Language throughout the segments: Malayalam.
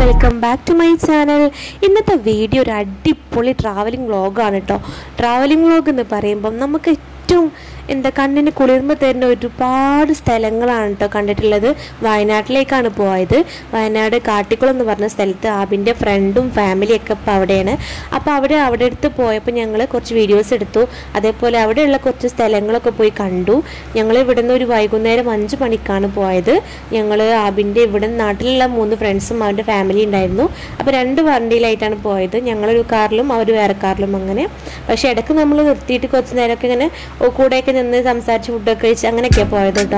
welcome back to my channel ഇന്നത്തെ വീഡിയോ ഒരു അടിപൊളി ട്രാവലിംഗ് വ്ളോഗാണ് കേട്ടോ ട്രാവലിംഗ് വ്ളോഗ് എന്ന് പറയുമ്പം നമുക്ക് ഏറ്റവും എന്താ കണ്ണിന് കുളിർമ തരുന്ന ഒരുപാട് സ്ഥലങ്ങളാണ് കേട്ടോ കണ്ടിട്ടുള്ളത് വയനാട്ടിലേക്കാണ് പോയത് വയനാട് കാട്ടിക്കുളം എന്ന് പറഞ്ഞ സ്ഥലത്ത് ആബിൻ്റെ ഫ്രണ്ടും ഫാമിലിയൊക്കെ ഇപ്പോൾ അവിടെയാണ് അപ്പോൾ അവിടെ അവിടെ അടുത്ത് പോയപ്പോൾ ഞങ്ങൾ കുറച്ച് വീഡിയോസ് എടുത്തു അതേപോലെ അവിടെയുള്ള കുറച്ച് സ്ഥലങ്ങളൊക്കെ പോയി കണ്ടു ഞങ്ങൾ ഇവിടെ നിന്ന് ഒരു വൈകുന്നേരം അഞ്ച് മണിക്കാണ് പോയത് ഞങ്ങൾ ആബിൻ്റെ ഇവിടെ നാട്ടിലുള്ള മൂന്ന് ഫ്രണ്ട്സും അവൻ്റെ ഫാമിലി ഉണ്ടായിരുന്നു അപ്പോൾ രണ്ട് വണ്ടിയിലായിട്ടാണ് പോയത് ഞങ്ങളൊരു കാറിലും അവർ വേറെ കാറിലും അങ്ങനെ പക്ഷേ ഇടയ്ക്ക് നമ്മൾ നിർത്തിയിട്ട് കുറച്ച് നേരമൊക്കെ ഇങ്ങനെ ഓ, കൂടെയൊക്കെ നിന്ന് സംസാരിച്ച് ഫുഡൊക്കെ കഴിച്ച് അങ്ങനെയൊക്കെയാണ് പോയത് കേട്ടോ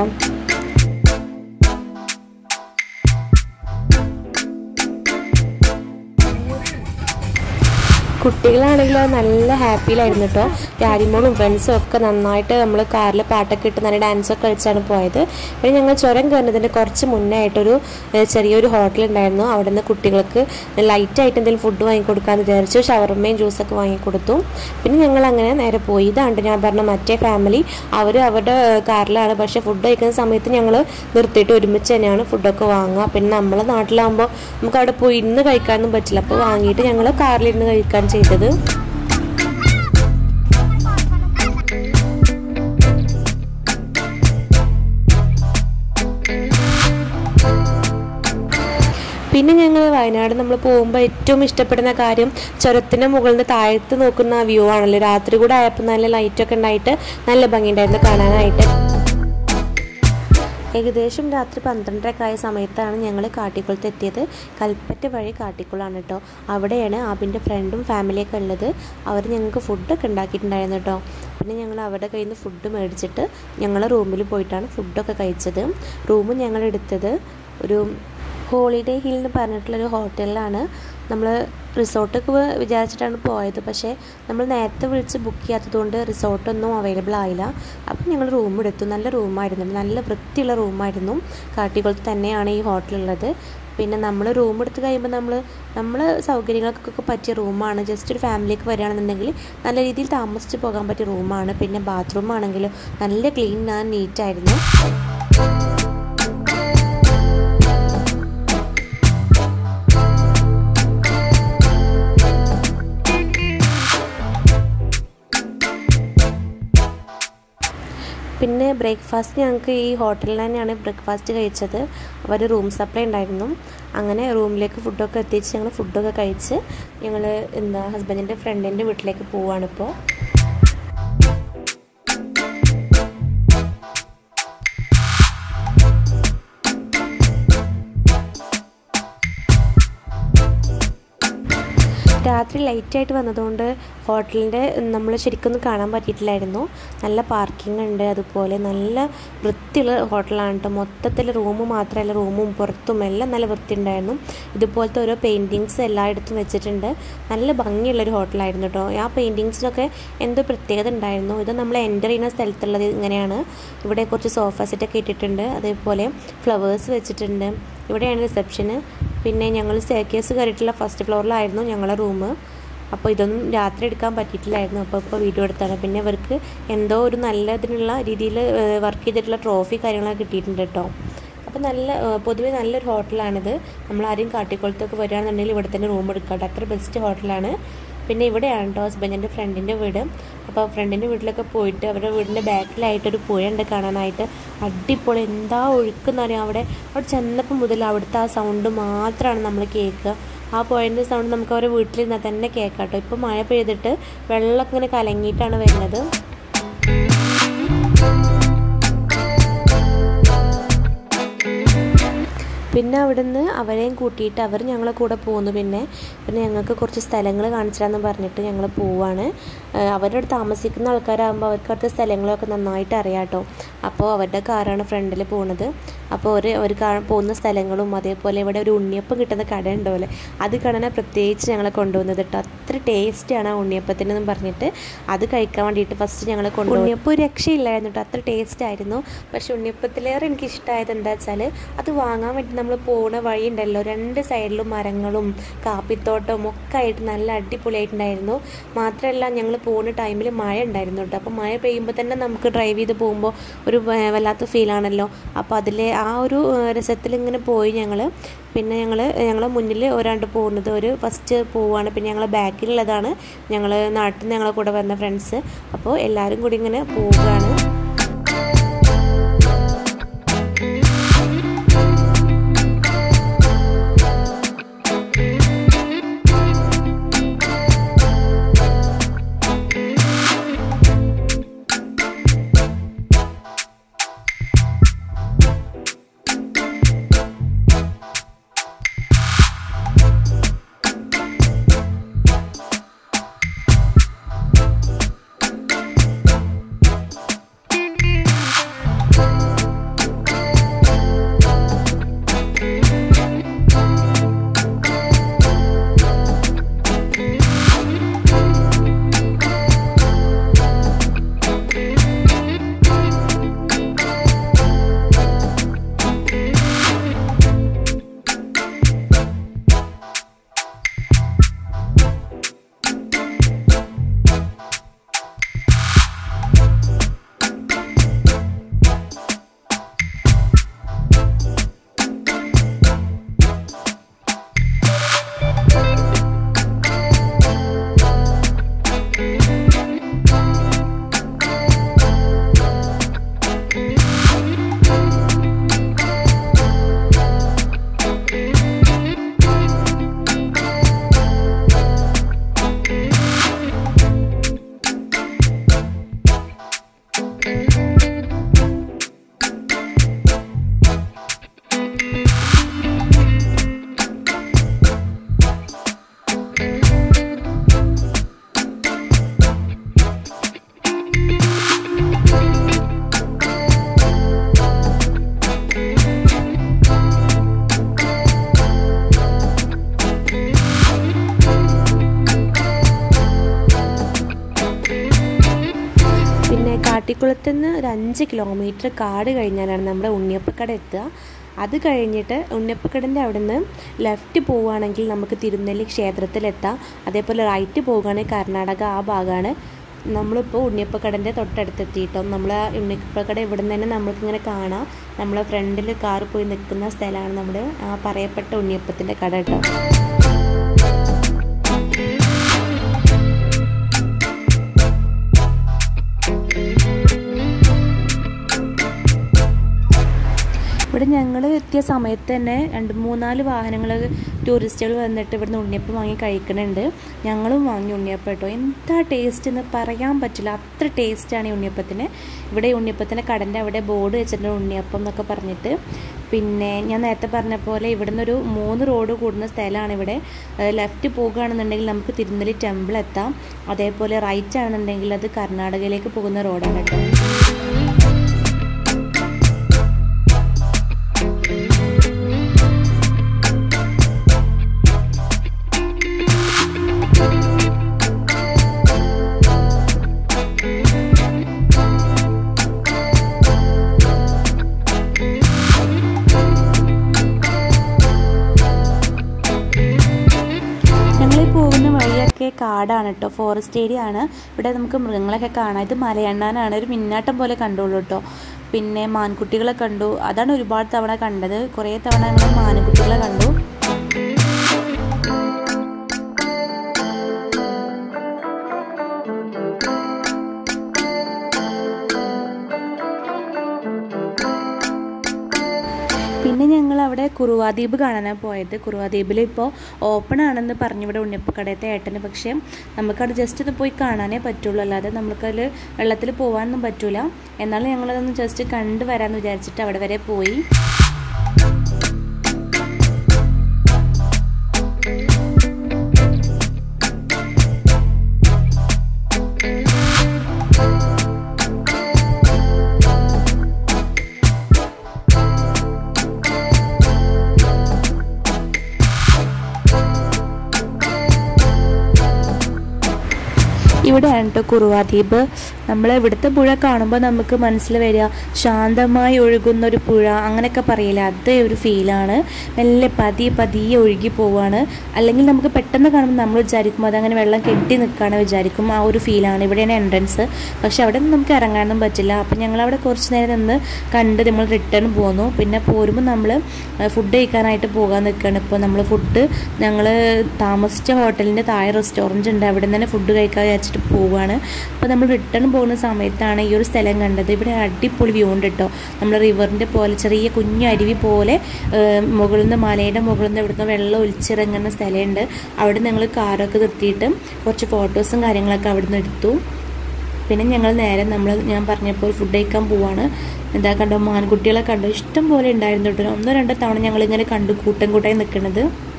കുട്ടികളാണെങ്കിലോ നല്ല ഹാപ്പിയിലായിരുന്നു കേട്ടോ ഡാഡിമോളും ഫ്രണ്ട്സും ഒക്കെ നന്നായിട്ട് നമ്മൾ കാറിൽ പാട്ടൊക്കെ ഇട്ട് നല്ല ഡാൻസൊക്കെ കളിച്ചാണ് പോയത് പിന്നെ ഞങ്ങൾ ചുരം കയറുന്നതിന് കുറച്ച് മുന്നേ ആയിട്ടൊരു ഏഹ്, ചെറിയൊരു ഹോട്ടൽ ഉണ്ടായിരുന്നു അവിടെ നിന്ന് കുട്ടികൾക്ക് ലൈറ്റായിട്ട് എന്തെങ്കിലും ഫുഡ് വാങ്ങിക്കൊടുക്കാമെന്ന് വിചാരിച്ചു ഷവർമയും ജ്യൂസൊക്കെ വാങ്ങിക്കൊടുത്തു പിന്നെ ഞങ്ങൾ അങ്ങനെ നേരെ പോയി ഇതാണ്ട് ഞാൻ പറഞ്ഞ മറ്റേ ഫാമിലി അവർ അവരുടെ ഏഹ്, കാറിലാണ് പക്ഷേ ഫുഡ് കഴിക്കുന്ന സമയത്ത് ഞങ്ങൾ നിർത്തിയിട്ട് ഒരുമിച്ച് തന്നെയാണ് ഫുഡൊക്കെ വാങ്ങുക പിന്നെ നമ്മളെ നാട്ടിലാകുമ്പോൾ നമുക്ക് അവിടെ പോയി ഇന്ന് കഴിക്കാനൊന്നും പറ്റില്ല അപ്പോൾ വാങ്ങിയിട്ട് ഞങ്ങൾ കാറിലിരുന്ന് കഴിക്കാൻ ചെയ്തത് പിന്നെ ഞങ്ങൾ വയനാട് നമ്മൾ പോകുമ്പോൾ ഏറ്റവും ഇഷ്ടപ്പെടുന്ന കാര്യം ചുരത്തിൻ്റെ മുകളിൽ നിന്ന് താഴത്ത് നോക്കുന്ന വ്യൂ ആണല്ലോ രാത്രി കൂടെ ആയപ്പോൾ നല്ല ലൈറ്റൊക്കെ ഉണ്ടായിട്ട് നല്ല ഭംഗിയുണ്ടായിരുന്നു കാണാനായിട്ട് ഏകദേശം രാത്രി പന്ത്രണ്ടരക്കെ ആയ സമയത്താണ് ഞങ്ങൾ കാട്ടിക്കുളത്ത് എത്തിയത് കൽപ്പറ്റ വഴി കാട്ടിക്കുളമാണ് കേട്ടോ അവിടെയാണ് ആബിൻ്റെ ഫ്രണ്ടും ഫാമിലിയൊക്കെ ഉള്ളത് അവർ ഞങ്ങൾക്ക് ഫുഡൊക്കെ ഉണ്ടാക്കിയിട്ടുണ്ടായിരുന്നു കേട്ടോ പിന്നെ ഞങ്ങൾ അവിടെ കയ്യിൽ നിന്ന് ഫുഡ് മേടിച്ചിട്ട് ഞങ്ങൾ റൂമിൽ പോയിട്ടാണ് ഫുഡൊക്കെ കഴിച്ചത് റൂം ഞങ്ങൾ എടുത്തത് ഒരു ഹോളിഡേ ഹിൽ എന്ന് പറഞ്ഞിട്ടുള്ളൊരു ഹോട്ടലിലാണ് നമ്മൾ റിസോർട്ടൊക്കെ വിചാരിച്ചിട്ടാണ് പോയത് പക്ഷേ നമ്മൾ നേരത്തെ വിളിച്ച് ബുക്ക് ചെയ്യാത്തതുകൊണ്ട് റിസോർട്ടൊന്നും അവൈലബിൾ ആയില്ല അപ്പം ഞങ്ങൾ റൂം എടുത്തു നല്ല റൂമായിരുന്നു നല്ല വൃത്തിയുള്ള റൂമായിരുന്നു കാട്ടിക്കുളത്ത് തന്നെയാണ് ഈ ഹോട്ടലുള്ളത് പിന്നെ നമ്മൾ റൂം എടുത്ത് കഴിയുമ്പോൾ നമ്മൾ നമ്മൾ സൗകര്യങ്ങൾക്കൊക്കെ പറ്റിയ റൂമാണ് ജസ്റ്റ് ഒരു ഫാമിലിക്ക് വരികയാണെന്നുണ്ടെങ്കിൽ നല്ല രീതിയിൽ താമസിച്ച് പോകാൻ പറ്റിയ റൂമാണ് പിന്നെ ബാത്റൂം ആണെങ്കിൽ നല്ല ക്ലീൻ ആൻഡ് നീറ്റായിരുന്നു പിന്നെ ബ്രേക്ക്ഫാസ്റ്റ് ഞങ്ങൾക്ക് ഈ ഹോട്ടലിൽ തന്നെയാണ് ബ്രേക്ക്ഫാസ്റ്റ് കഴിച്ചത് അവർ റൂം സപ്ലൈ ഉണ്ടായിരുന്നു അങ്ങനെ റൂമിലേക്ക് ഫുഡൊക്കെ എത്തിച്ച് ഞങ്ങൾ ഫുഡൊക്കെ കഴിച്ച് ഞങ്ങൾ എന്താ ഹസ്ബൻഡിൻ്റെ ഫ്രണ്ടിൻ്റെ വീട്ടിലേക്ക് പോവാണിപ്പോൾ രാത്രി ലൈറ്റായിട്ട് വന്നതുകൊണ്ട് ഹോട്ടലിൻ്റെ നമ്മൾ ശരിക്കൊന്നും കാണാൻ പറ്റിയിട്ടില്ലായിരുന്നു നല്ല പാർക്കിംഗ് ഉണ്ട് അതുപോലെ നല്ല വൃത്തിയുള്ള ഹോട്ടലാണ് കേട്ടോ മൊത്തത്തിൽ റൂം മാത്രമല്ല റൂമും പുറത്തും എല്ലാം നല്ല വൃത്തി ഉണ്ടായിരുന്നു ഇതുപോലത്തെ ഓരോ പെയിൻറ്റിങ്സ് എല്ലായിടത്തും വെച്ചിട്ടുണ്ട് നല്ല ഭംഗിയുള്ളൊരു ഹോട്ടലായിരുന്നു കേട്ടോ ആ പെയിൻറ്റിങ്സിനൊക്കെ എന്തോ പ്രത്യേകത ഉണ്ടായിരുന്നു ഇത് നമ്മൾ എൻ്റർ ചെയ്യുന്ന സ്ഥലത്തുള്ളത് ഇങ്ങനെയാണ് ഇവിടെ കുറച്ച് സോഫ സെറ്റൊക്കെ ഇട്ടിട്ടുണ്ട് അതേപോലെ ഫ്ലവേഴ്സ് വെച്ചിട്ടുണ്ട് ഇവിടെയാണ് റിസപ്ഷന് പിന്നെ ഞങ്ങൾ സ്റ്റേക്കേഴ്സ് കയറിയിട്ടുള്ള ഫസ്റ്റ് ഫ്ലോറിലായിരുന്നു ഞങ്ങളുടെ റൂം അപ്പോൾ ഇതൊന്നും രാത്രി എടുക്കാൻ പറ്റിയിട്ടില്ലായിരുന്നു അപ്പോൾ ഇപ്പോൾ വീഡിയോ എടുത്താണ് പിന്നെ ഇവർക്ക് എന്തോ ഒരു നല്ല ഇതിനുള്ള രീതിയിൽ വർക്ക് ചെയ്തിട്ടുള്ള ട്രോഫി കാര്യങ്ങളൊക്കെ കിട്ടിയിട്ടുണ്ട് കേട്ടോ അപ്പോൾ നല്ല ഏഹ് പൊതുവെ നല്ലൊരു ഹോട്ടലാണിത് നമ്മൾ ആരെയും കാട്ടിക്കുളത്തൊക്കെ വരികയാണെന്നുണ്ടെങ്കിൽ ഇവിടെ തന്നെ റൂം എടുക്കാം കേട്ടോ അത്ര ബെസ്റ്റ് ഹോട്ടലാണ് പിന്നെ ഇവിടെയാണ് കേട്ടോ ഹസ്ബൻഡിൻ്റെ ഫ്രണ്ടിൻ്റെ വീട് അപ്പോൾ ഫ്രണ്ടിൻ്റെ വീട്ടിലൊക്കെ പോയിട്ട് അവരുടെ വീടിൻ്റെ ബാക്കിലായിട്ടൊരു പുഴയുണ്ട് കാണാനായിട്ട് അടിപൊളി എന്താ ഒഴുക്കെന്ന് പറയാം അവിടെ അവിടെ ചെന്നപ്പോൾ മുതൽ അവിടുത്തെ ആ സൗണ്ട് മാത്രമാണ് നമ്മൾ കേൾക്കുക ആ പുഴൻ്റെ സൗണ്ട് നമുക്ക് അവരുടെ വീട്ടിലിരുന്നാൽ തന്നെ കേൾക്കാം കേട്ടോ ഇപ്പോൾ മഴ പെയ്തിട്ട് വെള്ളമൊക്കെ ഇങ്ങനെ കലങ്ങിയിട്ടാണ് വരുന്നത് പിന്നെ അവിടുന്ന് അവരെയും കൂട്ടിയിട്ട് അവർ ഞങ്ങളെ കൂടെ പോന്നു പിന്നെ പിന്നെ ഞങ്ങൾക്ക് കുറച്ച് സ്ഥലങ്ങൾ കാണിച്ചിരാന്ന് പറഞ്ഞിട്ട് ഞങ്ങൾ പോവാണ് ഏഹ് അവരുടെ അടുത്ത് താമസിക്കുന്ന ആൾക്കാരാകുമ്പോൾ അവർക്ക് അവിടുത്തെ സ്ഥലങ്ങളൊക്കെ നന്നായിട്ട് അറിയാം കേട്ടോ അപ്പോൾ അവരുടെ കാറാണ് ഫ്രണ്ടിൽ പോകുന്നത് അപ്പോൾ ഒരു ഒരു കാ- പോകുന്ന സ്ഥലങ്ങളും അതേപോലെ ഇവിടെ ഒരു ഉണ്ണിയപ്പം കിട്ടുന്ന കട ഉണ്ടാവില്ലേ അത് കാണാൻ പ്രത്യേകിച്ച് ഞങ്ങളെ കൊണ്ടുവന്നത് കേട്ടോ അത്ര ടേസ്റ്റിയാണ് ആ ഉണ്ണിയപ്പത്തിനെന്നും പറഞ്ഞിട്ട് അത് കഴിക്കാൻ വേണ്ടിയിട്ട് ഫസ്റ്റ് ഞങ്ങൾ കൊണ്ടു ഉണ്ണിയപ്പം ഒരു രക്ഷയില്ലായിരുന്നു കേട്ടോ അത്ര ടേസ്റ്റ് ആയിരുന്നു പക്ഷെ ഉണ്ണിയപ്പത്തിലേറെ എനിക്ക് ഇഷ്ടമായത് എന്താ വെച്ചാൽ അത് വാങ്ങാൻ വേണ്ടി നമ്മൾ പോകുന്ന വഴി ഉണ്ടല്ലോ രണ്ട് സൈഡിലും മരങ്ങളും കാപ്പിത്തോട്ടവും ഒക്കെ ആയിട്ട് നല്ല അടിപൊളിയായിട്ടുണ്ടായിരുന്നു മാത്രമല്ല ഞങ്ങൾ പോകുന്ന ടൈമിൽ മഴ ഉണ്ടായിരുന്നു കേട്ടോ അപ്പോൾ മഴ പെയ്യുമ്പോൾ തന്നെ നമുക്ക് ഡ്രൈവ് ചെയ്ത് പോകുമ്പോൾ ഒരു വ- വല്ലാത്ത ഫീലാണല്ലോ അപ്പോൾ അതിലെ ആ ഒരു രസത്തിൽ ഇങ്ങനെ പോയി ഞങ്ങൾ പിന്നെ ഞങ്ങൾ ഞങ്ങളെ മുന്നിൽ ഒരാണ്ട് പോകുന്നത് ഒരു ഫസ്റ്റ് പോവുകയാണ് പിന്നെ ഞങ്ങളെ ബാക്കിലുള്ളതാണ് ഞങ്ങൾ നാട്ടിൽ നിന്ന് ഞങ്ങളെ കൂടെ വന്ന ഫ്രണ്ട്സ് അപ്പോൾ എല്ലാവരും കൂടി ഇങ്ങനെ പോവുകയാണ് പിന്നെ കാട്ടിക്കുളത്ത് നിന്ന് ഒരു അഞ്ച് കിലോമീറ്റർ കാട് കഴിഞ്ഞാലാണ് നമ്മുടെ ഉണ്ണിയപ്പക്കട എത്തുക അത് കഴിഞ്ഞിട്ട് ഉണ്ണിയപ്പക്കടൻ്റെ അവിടെ നിന്ന് ലെഫ്റ്റ് പോവുകയാണെങ്കിൽ നമുക്ക് തിരുനെല്ലി ക്ഷേത്രത്തിലെത്താം അതേപോലെ റൈറ്റ് പോവുകയാണെങ്കിൽ കർണാടക ആ ഭാഗമാണ് നമ്മളിപ്പോൾ ഉണ്ണിയപ്പക്കടൻ്റെ തൊട്ടടുത്തെത്തിയിട്ടോ നമ്മൾ ആ ഉണ്ണിയപ്പക്കട ഇവിടെ നിന്ന് തന്നെ നമ്മൾക്കിങ്ങനെ കാണാം നമ്മളെ ഫ്രണ്ടിൽ കാർ പോയി നിൽക്കുന്ന സ്ഥലമാണ് നമ്മുടെ ആ പറയപ്പെട്ട ഉണ്ണിയപ്പത്തിൻ്റെ കട കേട്ടോ ഇവിടെ ഞങ്ങൾ എത്തിയ സമയത്ത് തന്നെ രണ്ട് മൂന്നാല് വാഹനങ്ങൾ ടൂറിസ്റ്റുകൾ വന്നിട്ട് ഇവിടുന്ന് ഉണ്ണിയപ്പം വാങ്ങി കഴിക്കുന്നുണ്ട് ഞങ്ങളും വാങ്ങി ഉണ്ണിയപ്പം കേട്ടോ എന്താ ടേസ്റ്റ് എന്ന് പറയാൻ പറ്റില്ല അത്ര ടേസ്റ്റാണ് ഈ ഉണ്ണിയപ്പത്തിന് ഇവിടെ ഈ ഉണ്ണിയപ്പത്തിൻ്റെ കടൻ്റെ അവിടെ ബോർഡ് വെച്ചിട്ടുണ്ട് ഉണ്ണിയപ്പം എന്നൊക്കെ പറഞ്ഞിട്ട് പിന്നെ ഞാൻ നേരത്തെ പറഞ്ഞ പോലെ ഇവിടുന്ന് ഒരു മൂന്ന് റോഡ് കൂടുന്ന സ്ഥലമാണ് ഇവിടെ ലെഫ്റ്റ് പോകുകയാണെന്നുണ്ടെങ്കിൽ നമുക്ക് തിരുനെല്ലി ടെമ്പിൾ എത്താം അതേപോലെ റൈറ്റ് ആണെന്നുണ്ടെങ്കിൽ അത് കർണാടകയിലേക്ക് പോകുന്ന റോഡാണ് കേട്ടോ ഞങ്ങളീ പോകുന്ന വഴിയൊക്കെ കാടാണ് കേട്ടോ ഫോറസ്റ്റ് ഏരിയ ആണ് ഇവിടെ നമുക്ക് മൃഗങ്ങളൊക്കെ കാണാം ഇത് മലയണ്ണാനാണ് ഒരു മിന്നാട്ടം പോലെ കണ്ടോളൂ കേട്ടോ പിന്നെ മാൻകുട്ടികളെ കണ്ടു അതാണ് ഒരുപാട് തവണ കണ്ടത് കുറേ തവണ ഞങ്ങൾ മാൻകുട്ടികളെ കണ്ടു പിന്നെ ഞങ്ങൾ അവിടെ കുറുവാദ്വീപ് കാണാനാണ് പോയത് കുറുവാദ്വീപിൽ ഇപ്പോൾ ഓപ്പൺ ആണെന്ന് പറഞ്ഞു ഇവിടെ ഉണ്ണിയപ്പക്കടയത്തെ ഏട്ടന് പക്ഷേ നമുക്കവിടെ ജസ്റ്റ് ഇത് പോയി കാണാനേ പറ്റുള്ളൂ അല്ലാതെ നമുക്കതിൽ വെള്ളത്തിൽ പോകാനൊന്നും പറ്റൂല എന്നാലും ഞങ്ങളതൊന്ന് ജസ്റ്റ് കണ്ടു വരാമെന്ന് വിചാരിച്ചിട്ട് അവിടെ വരെ പോയി ഇവിടെയാണ് കേട്ടോ കുറുവാദ്വീപ് നമ്മൾ ഇവിടുത്തെ പുഴ കാണുമ്പോൾ നമുക്ക് മനസ്സിൽ വരിക ശാന്തമായി ഒഴുകുന്ന ഒരു പുഴ അങ്ങനെയൊക്കെ പറയില്ല അതേ ഒരു ഫീലാണ് മെല്ലെ പതിയെ പതിയെ ഒഴുകി പോവുകയാണ് അല്ലെങ്കിൽ നമുക്ക് പെട്ടെന്ന് കാണുമ്പോൾ നമ്മൾ വിചാരിക്കും അതങ്ങനെ വെള്ളം കെട്ടി നിൽക്കുകയാണ് വിചാരിക്കും ആ ഒരു ഫീലാണ് ഇവിടെയാണ് എൻട്രൻസ് പക്ഷെ അവിടെ നിന്ന് നമുക്ക് ഇറങ്ങാനൊന്നും പറ്റില്ല അപ്പം ഞങ്ങൾ അവിടെ കുറച്ച് നേരം നിന്ന് കണ്ട് നമ്മൾ റിട്ടേൺ പോന്നു പിന്നെ പോരുമ്പോൾ നമ്മൾ ഫുഡ് കഴിക്കാനായിട്ട് പോകാൻ നിൽക്കുകയാണ് ഇപ്പോൾ നമ്മൾ ഫുഡ് ഞങ്ങൾ താമസിച്ച ഹോട്ടലിൻ്റെ താഴെ റെസ്റ്റോറൻറ്റ് ഉണ്ട് അവിടെ നിന്ന് തന്നെ ഫുഡ് കഴിക്കാൻ വിചാരിച്ചിട്ട് പോവുകയാണ് അപ്പോൾ നമ്മൾ റിട്ടേൺ പോകുന്ന സമയത്താണ് ഈ ഒരു സ്ഥലം കണ്ടത് ഇവിടെ അടിപൊളി വ്യൂ ഉണ്ട് കേട്ടോ നമ്മൾ റിവറിൻ്റെ പോലെ ചെറിയ കുഞ്ഞു അരുവി പോലെ ഏഹ്, മുകളിൽ നിന്ന് മലയുടെ മുകളിൽ നിന്ന് ഇവിടുന്ന് വെള്ളം ഒലിച്ചിറങ്ങുന്ന സ്ഥലമുണ്ട് അവിടെ ഞങ്ങൾ കാറൊക്കെ നിർത്തിയിട്ട് കുറച്ച് ഫോട്ടോസും കാര്യങ്ങളൊക്കെ അവിടെ നിന്ന് എടുത്തു പിന്നെ ഞങ്ങൾ നേരെ നമ്മൾ ഞാൻ പറഞ്ഞപ്പോൾ ഫുഡ് കഴിക്കാൻ പോവാണ് എന്താ കണ്ടോ മാൻകുട്ടികളെ കണ്ടു ഇഷ്ടം പോലെ ഉണ്ടായിരുന്നു കേട്ടോ ഒന്നോ രണ്ടോ തവണ ഞങ്ങൾ ഇങ്ങനെ കണ്ടു കൂട്ടം കൂട്ടായി നിൽക്കുന്നത്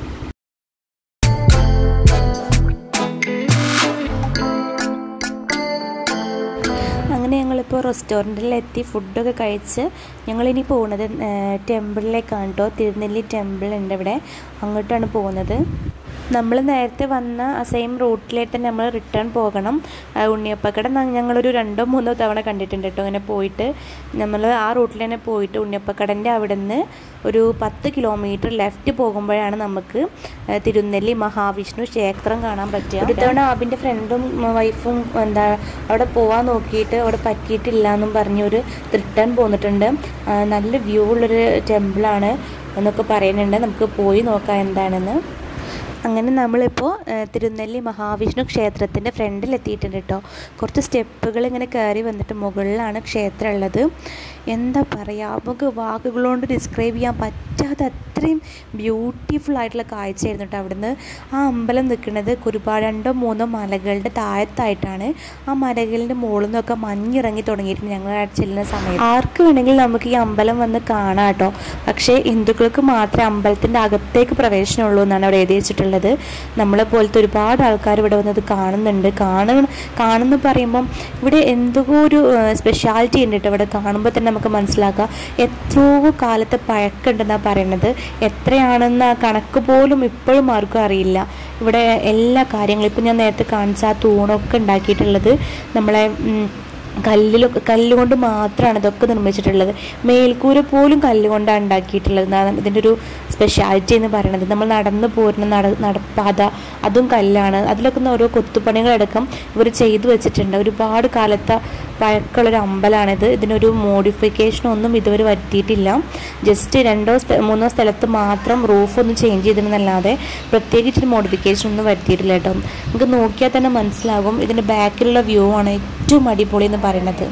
അങ്ങനെ ഞങ്ങളിപ്പോൾ റെസ്റ്റോറൻറ്റിലെത്തി ഫുഡൊക്കെ കഴിച്ച് ഞങ്ങളിനി പോകുന്നത് ടെമ്പിളിലേക്കാണ് കേട്ടോ തിരുനെല്ലി ടെമ്പിൾ ഉണ്ട് ഇവിടെ അങ്ങോട്ടാണ് പോകുന്നത് നമ്മൾ നേരത്തെ വന്ന ആ സെയിം റൂട്ടിലേക്ക് തന്നെ നമ്മൾ റിട്ടേൺ പോകണം ആ ഉണ്ണിയപ്പക്കട ന- ഞങ്ങളൊരു രണ്ടോ മൂന്നോ തവണ കണ്ടിട്ടുണ്ട് കേട്ടോ അങ്ങനെ പോയിട്ട് നമ്മൾ ആ റൂട്ടിൽ തന്നെ പോയിട്ട് ഉണ്ണിയപ്പക്കടൻ്റെ അവിടെ നിന്ന് ഒരു പത്ത് കിലോമീറ്റർ ലെഫ്റ്റ് പോകുമ്പോഴാണ് നമുക്ക് ആ, തിരുനെല്ലി മഹാവിഷ്ണു ക്ഷേത്രം കാണാൻ പറ്റുക ഒരു തവണ ആബിൻ്റെ ഫ്രണ്ടും വൈഫും എന്താ അവിടെ പോവാൻ നോക്കിയിട്ട് അവിടെ പറ്റിയിട്ടില്ല എന്നും പറഞ്ഞൊരു റിട്ടേൺ പോന്നിട്ടുണ്ട് ആ, നല്ല വ്യൂ ഉള്ളൊരു ടെമ്പിളാണ് എന്നൊക്കെ പറയുന്നുണ്ട് നമുക്ക് പോയി നോക്കാം എന്താണെന്ന് അങ്ങനെ നമ്മളിപ്പോൾ ഏഹ്, തിരുനെല്ലി മഹാവിഷ്ണു ക്ഷേത്രത്തിൻ്റെ ഫ്രണ്ടിൽ എത്തിയിട്ടുണ്ട് കേട്ടോ കുറച്ച് സ്റ്റെപ്പുകൾ ഇങ്ങനെ കയറി വന്നിട്ട് മുകളിലാണ് ക്ഷേത്രം ഉള്ളത് എന്താ പറയുക നമുക്ക് വാക്കുകൾ കൊണ്ട് ഡിസ്ക്രൈബ് ചെയ്യാൻ പറ്റാത്ത അത്രയും ബ്യൂട്ടിഫുൾ ആയിട്ടുള്ള കാഴ്ചയായിരുന്നു കേട്ടോ അവിടുന്ന് ആ അമ്പലം നിൽക്കുന്നത് ഒരുപാട് രണ്ടോ മൂന്നോ മലകളുടെ താഴത്തായിട്ടാണ് ആ മലകളുടെ മുകളിൽ നിന്നൊക്കെ മഞ്ഞിറങ്ങി തുടങ്ങിയിട്ടുണ്ട് ഞങ്ങൾ അവിടെ ചെല്ലുന്ന സമയത്ത് ആർക്ക് വേണമെങ്കിലും നമുക്ക് ഈ അമ്പലം വന്ന് കാണാം കേട്ടോ പക്ഷേ ഹിന്ദുക്കൾക്ക് മാത്രമേ അമ്പലത്തിൻ്റെ അകത്തേക്ക് പ്രവേശനമുള്ളൂ എന്നാണ് അവിടെ എഴുതി വെച്ചിട്ടുള്ളത് നമ്മളെ പോലത്തെ ഒരുപാട് ആൾക്കാർ ഇവിടെ വന്നത് കാണുന്നുണ്ട് കാണുന്ന കാണുന്നു പറയുമ്പം ഇവിടെ എന്തോ ഒരു സ്പെഷ്യാലിറ്റി ഉണ്ട് കേട്ടോ ഇവിടെ കാണുമ്പോൾ തന്നെ നമുക്ക് മനസ്സിലാക്കാം എത്രയോ കാലത്തെ പഴക്കമുണ്ടെന്നാണ് പറയണത് എത്രയാണെന്ന് ആ കണക്ക് പോലും ഇപ്പോഴും ആർക്കും അറിയില്ല ഇവിടെ എല്ലാ കാര്യങ്ങളും ഇപ്പം ഞാൻ നേരത്തെ കാണിച്ച ആ തൂണൊക്കെ ഉണ്ടാക്കിയിട്ടുള്ളത് നമ്മളെ ഉം, കല്ലിലൊക്കെ കല്ലുകൊണ്ട് മാത്രമാണ് ഇതൊക്കെ നിർമ്മിച്ചിട്ടുള്ളത് മേൽക്കൂര പോലും കല്ലുകൊണ്ടാണ് ഉണ്ടാക്കിയിട്ടുള്ളത് എന്നാണ് ഇതിൻ്റെ ഒരു സ്പെഷ്യാലിറ്റി എന്ന് പറയുന്നത് നമ്മൾ നടന്നു പോരുന്ന നട നടപ്പാത അതും കല്ലാണ് അതിലൊക്കെ ഒന്ന് ഓരോ കൊത്തുപണികളടക്കം ഇവർ ചെയ്തു വെച്ചിട്ടുണ്ട് ഒരുപാട് കാലത്തെ പഴക്കമുള്ളൊരു അമ്പലമാണിത് ഇതിനൊരു മോഡിഫിക്കേഷൻ ഒന്നും ഇതുവരെ വരുത്തിയിട്ടില്ല ജസ്റ്റ് രണ്ടോ സ്ഥ- മൂന്നോ സ്ഥലത്ത് മാത്രം റൂഫ് ഒന്ന് ചേഞ്ച് ചെയ്തിരുന്നല്ലാതെ പ്രത്യേകിച്ചൊരു മോഡിഫിക്കേഷൻ ഒന്നും വരുത്തിയിട്ടില്ല കേട്ടോ നമുക്ക് നോക്കിയാൽ തന്നെ മനസ്സിലാകും ഇതിൻ്റെ ബാക്കിലുള്ള വ്യൂ ആണ് ഏറ്റവും അടിപൊളി എന്ന് പറയുന്നത്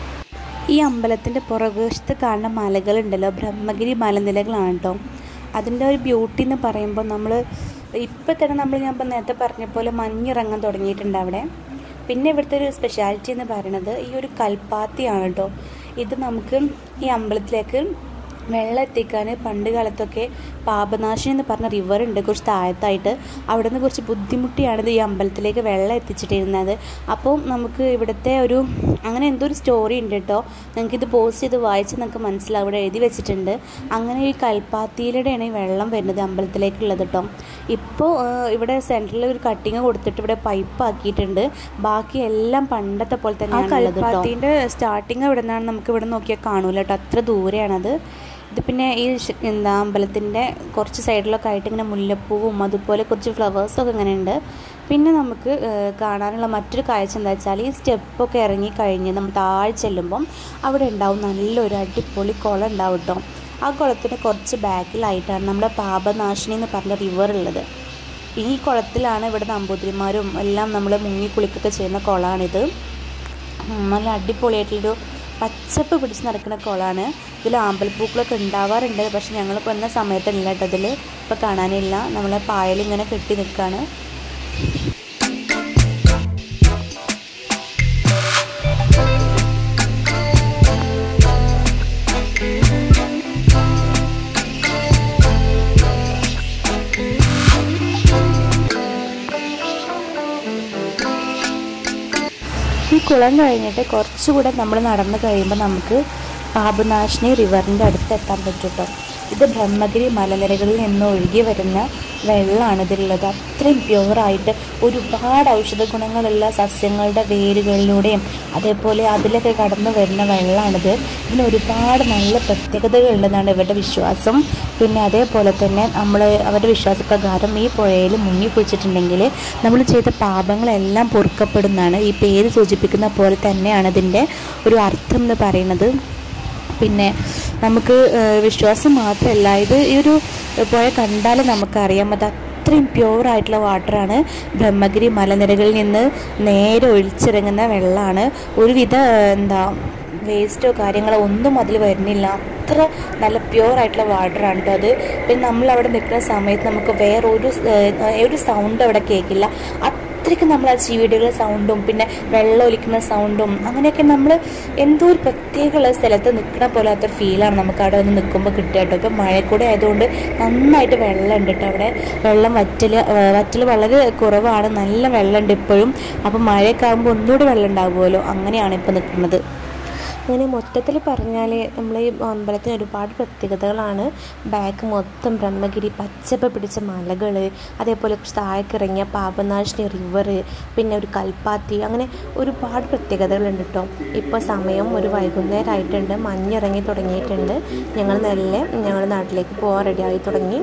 ഈ അമ്പലത്തിൻ്റെ പുറകുവശത്ത് കാണുന്ന മലകളുണ്ടല്ലോ ബ്രഹ്മഗിരി മലനിലകളാണ് കേട്ടോ അതിൻ്റെ ഒരു ബ്യൂട്ടി എന്ന് പറയുമ്പോൾ നമ്മൾ ഇപ്പം തന്നെ നമ്മൾ ഞാൻ ഇപ്പം നേരത്തെ പറഞ്ഞ പോലെ മഞ്ഞിറങ്ങാൻ തുടങ്ങിയിട്ടുണ്ട് അവിടെ പിന്നെ ഇവിടുത്തെ ഒരു സ്പെഷ്യാലിറ്റി എന്ന് പറയുന്നത് ഈ ഒരു കൽപ്പാത്തിയാണ് കേട്ടോ ഇത് നമുക്ക് ഈ അമ്പലത്തിലേക്ക് വെള്ളം എത്തിക്കാൻ പണ്ട് കാലത്തൊക്കെ പാപനാശിനി എന്ന് പറഞ്ഞ റിവർ ഉണ്ട് കുറച്ച് താഴത്തായിട്ട് അവിടെ നിന്ന് കുറച്ച് ബുദ്ധിമുട്ടിയാണ് ഇത് ഈ അമ്പലത്തിലേക്ക് വെള്ളം എത്തിച്ചിട്ടിരുന്നത് അപ്പോൾ നമുക്ക് ഇവിടുത്തെ ഒരു അങ്ങനെ എന്തോ ഒരു സ്റ്റോറി ഉണ്ട് കേട്ടോ നിങ്ങൾക്കിത് പോസ്റ്റ് ചെയ്ത് വായിച്ച് നിങ്ങൾക്ക് മനസ്സിലാവും ഇവിടെ എഴുതി വെച്ചിട്ടുണ്ട് അങ്ങനെ ഈ കൽപ്പാത്തിയിലൂടെയാണ് ഈ വെള്ളം വരുന്നത് അമ്പലത്തിലേക്കുള്ളത് കേട്ടോ ഇപ്പോൾ ഇവിടെ സെൻറ്ററിൽ ഒരു കട്ടിങ് കൊടുത്തിട്ട് ഇവിടെ പൈപ്പ് ആക്കിയിട്ടുണ്ട് ബാക്കി എല്ലാം പണ്ടത്തെ പോലെ തന്നെയാണ് ഉള്ളത് കേട്ടോ കൽപ്പാത്തിൻ്റെ സ്റ്റാർട്ടിങ് ഇവിടെ നിന്നാണ് നമുക്ക് ഇവിടെ നോക്കിയാൽ കാണൂല കേട്ടോ അത്ര ദൂരെയാണത് ഇത് പിന്നെ ഈ ഷ്- എന്താ അമ്പലത്തിൻ്റെ കുറച്ച് സൈഡിലൊക്കെ ആയിട്ട് ഇങ്ങനെ മുല്ലപ്പൂവും അതുപോലെ കുറച്ച് ഫ്ലവേഴ്സൊക്കെ ഇങ്ങനെ ഉണ്ട് പിന്നെ നമുക്ക് ഏഹ്, കാണാനുള്ള മറ്റൊരു കാഴ്ച എന്താ വെച്ചാൽ ഈ സ്റ്റെപ്പൊക്കെ ഇറങ്ങി കഴിഞ്ഞ് നമ്മൾ താഴെ ചെല്ലുമ്പം അവിടെ ഉണ്ടാവും നല്ലൊരു അടിപൊളി കുളം ഉണ്ടാവും കേട്ടോ ആ കുളത്തിന് കുറച്ച് ബാക്കിലായിട്ടാണ് നമ്മുടെ പാപനാശിനി എന്ന് പറഞ്ഞ റിവർ ഉള്ളത് ഈ കുളത്തിലാണ് ഇവിടെ നമ്പൂതിരിമാരും എല്ലാം നമ്മൾ മുങ്ങി കുളിക്കൊക്കെ ചെയ്യുന്ന കുളമാണിത് ഉം, നല്ല അടിപൊളിയായിട്ടുള്ളൊരു പച്ചപ്പ് പിടിച്ച് നടക്കുന്ന കുളമാണ് ഇതിൽ ആമ്പൽപ്പൂക്കളൊക്കെ ഉണ്ടാവാറുണ്ട് പക്ഷെ ഞങ്ങളിപ്പോൾ എന്ന സമയത്തില്ല കേട്ടോ ഇതിൽ ഇപ്പോൾ കാണാനില്ല നമ്മളെ പായലിങ്ങനെ കെട്ടി നിൽക്കുകയാണ് ഈ കുളം കഴിഞ്ഞിട്ട് കുറച്ചുകൂടെ നമ്മൾ നടന്നു കഴിയുമ്പോൾ നമുക്ക് പാപനാശിനി റിവറിൻ്റെ അടുത്ത് എത്താൻ പറ്റും കേട്ടോ ഇത് ബ്രഹ്മഗിരി മലനിരകളിൽ നിന്ന് ഒഴുകി വരുന്ന വെള്ളമാണ് ഇതിലുള്ളത് അത്രയും പ്യുവറായിട്ട് ഒരുപാട് ഔഷധ ഗുണങ്ങളുള്ള സസ്യങ്ങളുടെ വേരുകളിലൂടെയും അതേപോലെ അതിലൊക്കെ കടന്നു വരുന്ന വെള്ളമാണിത് ഇതിന് ഒരുപാട് നല്ല പ്രത്യേകതകളുണ്ടെന്നാണ് ഇവരുടെ വിശ്വാസം പിന്നെ അതേപോലെ തന്നെ നമ്മൾ അവരുടെ വിശ്വാസപ്രകാരം ഈ പുഴയിൽ മുങ്ങി കുളിച്ചിട്ടുണ്ടെങ്കിൽ നമ്മൾ ചെയ്ത പാപങ്ങളെല്ലാം പൊറുക്കപ്പെടുന്നതാണ് ഈ പേര് സൂചിപ്പിക്കുന്ന പോലെ തന്നെയാണ് ഇതിൻ്റെ ഒരു അർത്ഥം എന്ന് പറയുന്നത് പിന്നെ നമുക്ക് ഏഹ്, വിശ്വാസം മാത്രമല്ല ഇത് ഈ ഒരു പുഴ കണ്ടാൽ നമുക്കറിയാം അത് അത്രയും പ്യുവറായിട്ടുള്ള വാട്ടറാണ് ബ്രഹ്മഗിരി മലനിരകളിൽ നിന്ന് നേരെ ഒഴിച്ചിറങ്ങുന്ന വെള്ളമാണ് ഒരുവിധ ഏഹ്, എന്താ വേസ്റ്റോ കാര്യങ്ങളോ ഒന്നും അതിൽ വരുന്നില്ല അത്ര നല്ല പ്യുവർ ആയിട്ടുള്ള വാട്ടറാണ് കേട്ടോ അത് പിന്നെ നമ്മൾ അവിടെ നിൽക്കുന്ന സമയത്ത് നമുക്ക് വേറെ ഒരു ഏഹ്, ഒരു സൗണ്ട് അവിടെ കേൾക്കില്ല അത്രയ്ക്ക് നമ്മൾ ആ ചീവീടുകളുടെ സൗണ്ടും പിന്നെ വെള്ളം ഒലിക്കുന്ന സൗണ്ടും അങ്ങനെയൊക്കെ നമ്മൾ എന്തോ ഒരു പ്രത്യേകമുള്ള സ്ഥലത്ത് നിൽക്കണ പോലാത്തൊരു ഫീലാണ് നമുക്ക് അവിടെ വന്ന് നിൽക്കുമ്പോൾ കിട്ടുക കേട്ടോ ഇപ്പം മഴ കൂടെ ആയതുകൊണ്ട് നന്നായിട്ട് വെള്ളം ഉണ്ട് കേട്ടോ അവിടെ വെള്ളം വറ്റൽ വറ്റൽ വളരെ കുറവാണ് നല്ല വെള്ളമുണ്ട് ഇപ്പോഴും അപ്പം മഴയൊക്കെ ആകുമ്പോൾ ഒന്നുകൂടി വെള്ളം ഉണ്ടാകുമല്ലോ അങ്ങനെയാണ് ഇപ്പോൾ നിൽക്കുന്നത് അങ്ങനെ മൊത്തത്തിൽ പറഞ്ഞാൽ നമ്മൾ ഈ അമ്പലത്തിന് ഒരുപാട് പ്രത്യേകതകളാണ് ബാക്ക് മൊത്തം ബ്രഹ്മഗിരി പച്ചപ്പ് പിടിച്ച മലകൾ അതേപോലെ താഴേക്കിറങ്ങിയ പാപനാശിനി റിവർ പിന്നെ ഒരു കൽപ്പാത്തി അങ്ങനെ ഒരുപാട് പ്രത്യേകതകളുണ്ട് കേട്ടോ ഇപ്പോൾ സമയം ഒരു വൈകുന്നേരമായിട്ടുണ്ട് മഞ്ഞിറങ്ങി തുടങ്ങിയിട്ടുണ്ട് ഞങ്ങൾ നല്ല ഞങ്ങളുടെ നാട്ടിലേക്ക് പോകാൻ റെഡിയായി തുടങ്ങി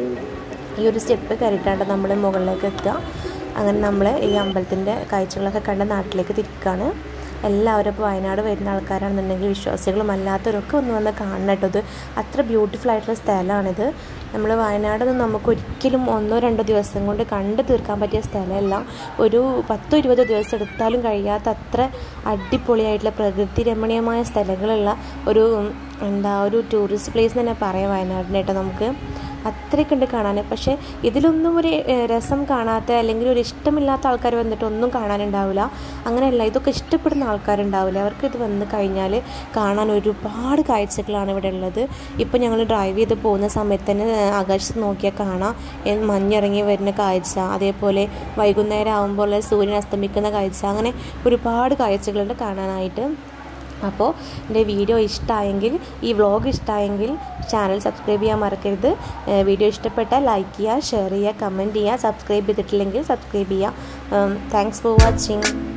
ഈ ഒരു സ്റ്റെപ്പ് കയറിയിട്ടാണ് നമ്മൾ മുകളിലേക്ക് എത്തുക അങ്ങനെ നമ്മൾ ഈ അമ്പലത്തിൻ്റെ കാഴ്ചകളൊക്കെ കണ്ട് നാട്ടിലേക്ക് തിരിക്കുകയാണ് എല്ലാവരും ഇപ്പോൾ വയനാട് വരുന്ന ആൾക്കാരാണെന്നുണ്ടെങ്കിൽ വിശ്വാസികളും അല്ലാത്തവരൊക്കെ ഒന്ന് വന്ന് കാണണം കേട്ടോ ഇത് അത്ര ബ്യൂട്ടിഫുൾ ആയിട്ടുള്ള സ്ഥലമാണിത് നമ്മൾ വയനാടൊന്നും നമുക്ക് ഒരിക്കലും ഒന്നോ രണ്ടോ ദിവസം കൊണ്ട് കണ്ട് തീർക്കാൻ പറ്റിയ സ്ഥലമല്ല ഒരു പത്തോ ഇരുപതോ ദിവസം എടുത്താലും കഴിയാത്ത അത്ര അടിപൊളിയായിട്ടുള്ള പ്രകൃതി രമണീയമായ സ്ഥലങ്ങളുള്ള ഒരു ഉം, എന്താ ഒരു ടൂറിസ്റ്റ് പ്ലേസ് തന്നെ പറയാം വയനാടിനെ കേട്ടോ നമുക്ക് അത്രയ്ക്ക് ഉണ്ട് കാണാൻ പക്ഷേ ഇതിലൊന്നും ഒരു ഏഹ്, രസം കാണാത്ത അല്ലെങ്കിൽ ഒരു ഇഷ്ടമില്ലാത്ത ആൾക്കാർ വന്നിട്ട് ഒന്നും കാണാനുണ്ടാവില്ല അങ്ങനെയല്ല ഇതൊക്കെ ഇഷ്ടപ്പെടുന്ന ആൾക്കാരുണ്ടാവില്ല അവർക്ക് ഇത് വന്ന് കഴിഞ്ഞാൽ കാണാൻ ഒരുപാട് കാഴ്ചകളാണ് ഇവിടെ ഉള്ളത് ഇപ്പോൾ ഞങ്ങൾ ഡ്രൈവ് ചെയ്ത് പോകുന്ന സമയത്ത് തന്നെ ഏഹ്, ആകാശത്ത് നോക്കിയാൽ കാണാം ഏഹ്, മഞ്ഞിറങ്ങി വരുന്ന കാഴ്ച അതേപോലെ വൈകുന്നേരം ആകുമ്പോൾ സൂര്യൻ അസ്തമിക്കുന്ന കാഴ്ച അങ്ങനെ ഒരുപാട് കാഴ്ചകളുണ്ട് കാണാനായിട്ട് അപ്പോൾ എൻ്റെ വീഡിയോ ഇഷ്ടമായെങ്കിൽ ഈ വ്ളോഗ് ഇഷ്ടമായെങ്കിൽ ചാനൽ സബ്സ്ക്രൈബ് ചെയ്യാൻ മറക്കരുത് ഏഹ് വീഡിയോ ഇഷ്ടപ്പെട്ടാൽ ലൈക്ക് ചെയ്യുക ഷെയർ ചെയ്യുക കമൻറ്റ് ചെയ്യുക സബ്സ്ക്രൈബ് ചെയ്തിട്ടില്ലെങ്കിൽ സബ്സ്ക്രൈബ് ചെയ്യുക താങ്ക്സ് ഫോർ വാച്ചിങ്